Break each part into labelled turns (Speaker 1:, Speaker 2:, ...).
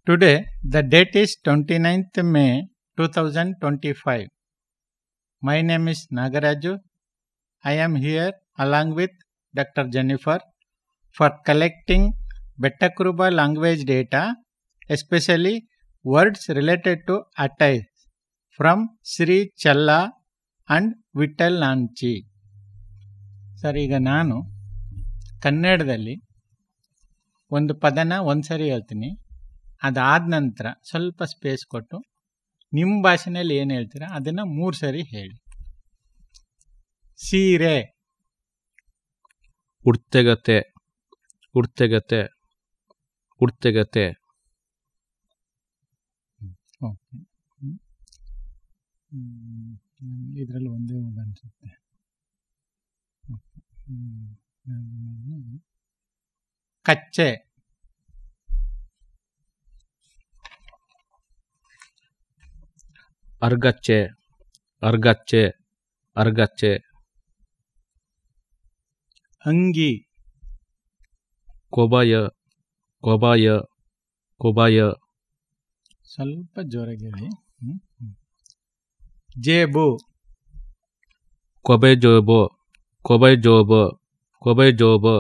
Speaker 1: Today, the date is 29th May 2025. My name is Nagaraju. I am here along with Dr. Jennifer for collecting Betakruba language data, especially words related to Attai from Sri Challa and Vittal Nanchi. Sir ಈಗ ನಾನು ಕನ್ನಡದಲ್ಲಿ ಒಂದು ಪದನ ಒಂದ್ಸರಿ ಹೇಳ್ತೀನಿ ಅದಾದ ನಂತರ ಸ್ವಲ್ಪ ಸ್ಪೇಸ್ ಕೊಟ್ಟು ನಿಮ್ಮ ಭಾಷೆನಲ್ಲಿ ಏನು ಹೇಳ್ತೀರಾ ಅದನ್ನು ಮೂರು ಸರಿ ಹೇಳಿ ಸೀರೆ
Speaker 2: ಉಡ್ತೆಗತೆ ಉಡ್ತೆಗತೆ ಉಡ್ತೆಗತೆ
Speaker 1: ಓಕೆ ಇದರಲ್ಲಿ ಒಂದೇ ಒಂದು ಅನಿಸುತ್ತೆ ಕಚ್ಚೆ
Speaker 2: ಅರ್ಗಚ್ಚೆ ಅರ್ಗಚ್ಚೆ ಅರ್ಗಚ್ಚೆ
Speaker 1: ಅಂಗಿ
Speaker 2: ಕೊಬಾಯ ಕೊಬಾಯ ಕೊಬಾಯ
Speaker 1: ಸ್ವಲ್ಪ ಜೋರಾಗಿ ಹೇಳಿ ಹ್ಮ್, ಹ್ಮ್. ಜೇಬು
Speaker 2: ಕೊಬೆ ಜೋಬು ಕೊಬೈ ಜೋಬು ಕೊಬೈ ಜೋಬು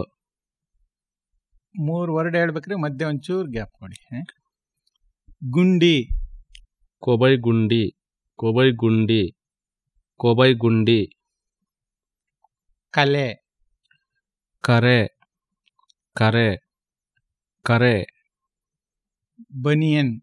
Speaker 1: ಮೂರು ವರ್ಡ್ ಹೇಳ್ಬೇಕ್ರಿ ಮಧ್ಯೆ ಒಂಚೂರು ಗ್ಯಾಪ್ ಕೊಡಿ ಹ? ಗುಂಡಿ
Speaker 2: ಕೊಬೈ ಗುಂಡಿ ಕೊಬೈ ಗುಂಡಿ ಕೊಬೈ ಗುಂಡಿ
Speaker 1: ಕಲೆ
Speaker 2: ಕರೆ ಕರೆ ಕರೆ
Speaker 1: ಬನಿಯನ್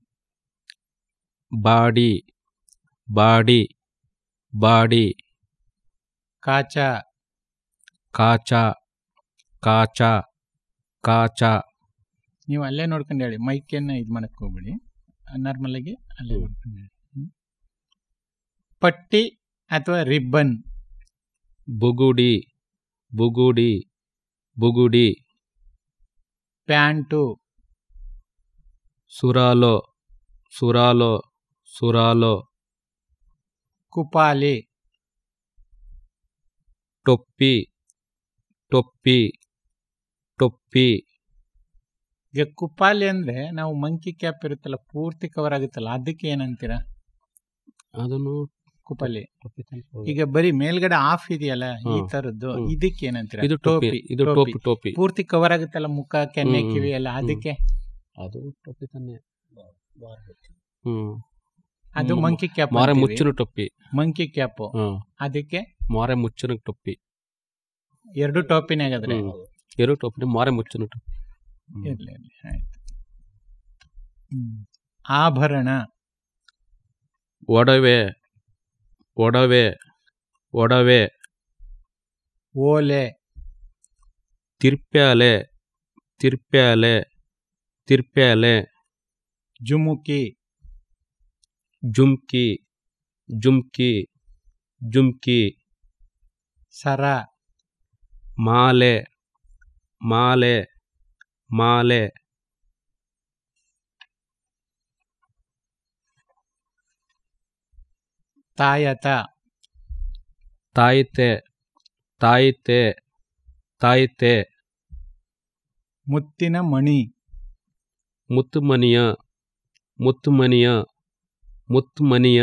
Speaker 2: ಬಾಡಿ ಬಾಡಿ ಬಾಡಿ
Speaker 1: ಕಾಚ
Speaker 2: ಕಾಚ ಕಾಚ ಕಾಚ
Speaker 1: ನೀವು ಅಲ್ಲೇ ನೋಡ್ಕೊಂಡು ಹೇಳಿ ಮೈಕನ್ನು ಇದು ಮಾಡಕ್ಕೆ ಹೋಗ್ಬೇಡಿ ನಾರ್ಮಲ್ ಆಗಿ ಅಲ್ಲೇ ನೋಡ್ಕೊಂಡು ಹೇಳಿ ಹ್ಮ್. ಪಟ್ಟಿ ಅಥವಾ ರಿಬ್ಬನ್
Speaker 2: ಬುಗುಡಿ ಬುಗುಡಿ ಬುಗುಡಿ
Speaker 1: ಪ್ಯಾಂಟು
Speaker 2: ಸುರಾಲೋ ಸುರಾಲೋ ಸುರಾಲೋ
Speaker 1: ಕುಪಾಲಿ
Speaker 2: ಟೊಪ್ಪಿ ಟೊಪ್ಪಿ ಟೊಪ್ಪಿ
Speaker 1: ಈಗ ಕುಪಾಲಿ ಅಂದ್ರೆ ನಾವು ಮಂಕಿ ಕ್ಯಾಪ್ ಇರುತ್ತಲ್ಲ ಪೂರ್ತಿ ಕವರ್ ಆಗುತ್ತಲ್ಲ ಅದಕ್ಕೆ ಏನಂತೀರಾ
Speaker 2: ಅದನ್ನು
Speaker 1: ಕುಪಾಲಿ ಈಗ ಬರೀ ಮೇಲ್ಗಡೆ ಆಫ್ ಇದೆಯಲ್ಲ ಈ
Speaker 2: ಹ್ಮ್.
Speaker 1: ತರದ್ದು
Speaker 2: ಹ್ಮ್.
Speaker 1: ಇದಕ್ಕೆ ಏನಂತೀರಾ
Speaker 2: ಇದು ಟೋಪಿ ಇದು ಟೋಪಿ ಟೋಪಿ
Speaker 1: ಪೂರ್ತಿ ಕವರ್ ಆಗುತ್ತಲ್ಲ ಮುಖ ಕೆನ್ನೆ
Speaker 2: ಹ್ಮ್,
Speaker 1: ಕಿವಿ ಎಲ್ಲ
Speaker 2: ಹ್ಮ್.
Speaker 1: ಅದಕ್ಕೆ
Speaker 2: ಅದು ಟೋಪಿ ತಾನೆ ಹ್ಮ್
Speaker 1: ಅದು
Speaker 2: ಮ-
Speaker 1: ಮಂಕಿ ಕ್ಯಾಪ್
Speaker 2: ಮಾರೆ ಮುಚ್ಚುನು ಟೊಪ್ಪಿ
Speaker 1: ಮಂಕಿ ಕ್ಯಾಪ್
Speaker 2: ಹ್ಮ್
Speaker 1: ಅದಕ್ಕೆ
Speaker 2: ಮಾರೆ ಮುಚ್ಚುನು ಟೊಪ್ಪಿ
Speaker 1: ಎರಡು ಟೋಪಿನೇ ಆಗಿದ್ರೆ
Speaker 2: ಹ್ಮ್. ಎರಡು ಟೊಪ್ಪಿ ಮಾರೆ ಮುಚ್ಚುನು ಟೊಪ್ಪಿ ಹ್ಮ್.
Speaker 1: ಇರ್ಲಿ ಇರ್ಲಿ ಆಯ್ತು ಹ್ಮ್. ಆಭರಣ
Speaker 2: ಒಡವೆ ಒಡವೆ ಒಡವೆ
Speaker 1: ಓಲೆ
Speaker 2: ತಿರ್ಪ್ಯಾಲೆ ತಿರ್ಪ್ಯಾಲೆ ತಿರ್ಪ್ಯಾಲೆ
Speaker 1: ಜುಮುಕಿ
Speaker 2: ಜುಮ್ಕಿ ಜುಮ್ಕಿ ಜುಮ್ಕಿ
Speaker 1: ಸರ
Speaker 2: ಮಾಲೆ ಮಾಲೆ ಮಾಲೆ
Speaker 1: ತಾಯತ
Speaker 2: ತಾಯಿತೆ ತಾಯಿತೆ ತಾಯಿತೆ
Speaker 1: ಮುತ್ತಿನ ಮಣಿ
Speaker 2: ಮುತ್ತುಮನಿಯ ಮುತ್ತುಮನಿಯ ಮುತ್ತುಮನಿಯ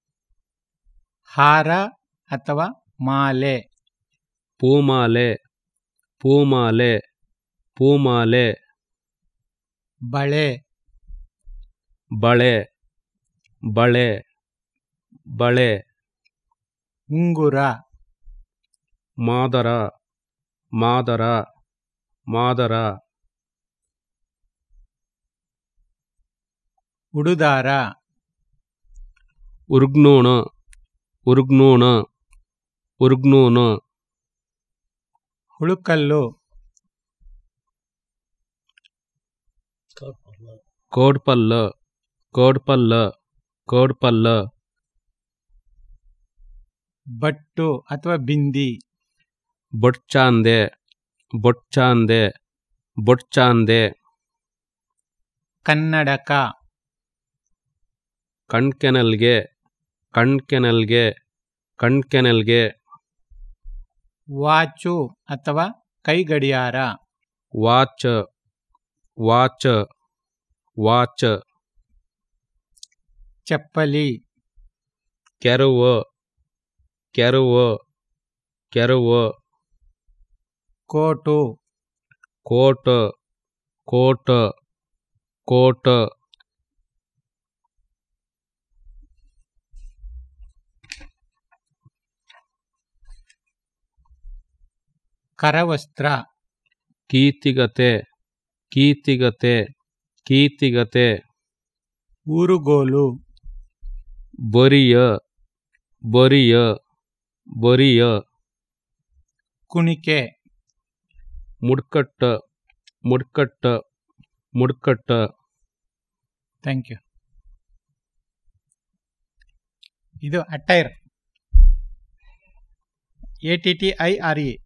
Speaker 1: ಹಾರ ಅಥವಾ ಮಾಲೆ
Speaker 2: ಪೂಮಾಲೆ ಪೂಮಾಲೆ ಪೂಮಾಲೆ
Speaker 1: ಬಳೆ
Speaker 2: ಬಳೆ ಬಳೆ ಬಳೆ
Speaker 1: ಉಂಗುರ
Speaker 2: ಮಾದರ ಮಾದರ ಮಾದರ
Speaker 1: ಉಡುದಾರ
Speaker 2: ಉರ್ಗ್ನೂಣ ಉರ್ಗ್ನೂಣ ಉರ್ಗ್ನೂಣ
Speaker 1: ಹುಳುಕಲ್ಲು
Speaker 2: ಕೋಡ್ಪಲ್ಲ ಕೋಡ್ಪಲ್ಲ ಕೋಡ್ಪಲ್ಲ
Speaker 1: ಬಟ್ಟು ಅಥವಾ ಬಿಂದಿ
Speaker 2: ಬೊಟ್ಚಾಂದೆ ಬೊಟ್ಚಾಂದೆ ಬೊಟ್ಚಾಂದೆ
Speaker 1: ಕನ್ನಡಕ
Speaker 2: ಕಣ್ಕೆನಲ್ಗೆ ಕಣ್ಕೆನಲ್ಗೆ ಕಣ್ಕೆನಲ್ಗೆ
Speaker 1: ವಾಚು ಅಥವಾ ಕೈಗಡಿಯಾರ
Speaker 2: ವಾಚ್ ವಾಚ್ ವಾಚ್
Speaker 1: ಚಪ್ಪಲಿ
Speaker 2: ಕೆರುವು ಕೆರುವು ಕೆರುವು
Speaker 1: ಕೋಟು
Speaker 2: ಕೋಟ್ ಕೋಟ್ ಕೋಟ್
Speaker 1: ಕರವಸ್ತ್ರ
Speaker 2: ಕೀರ್ತಿಗತೆ ಕೀರ್ತಿಗತೆ ಕೀರ್ತಿಗತೆ
Speaker 1: ಊರುಗೋಲು
Speaker 2: ಬರಿಯ ಬರಿಯ ಬರಿಯ
Speaker 1: ಕುಣಿಕೆ
Speaker 2: ಮುಡ್ಕಟ್ಟ ಮುಡ್ಕಟ್ಟ ಮುಡ್ಕಟ್ಟ
Speaker 1: ಥ್ಯಾಂಕ್ ಯು ಇದು attire A T T I R E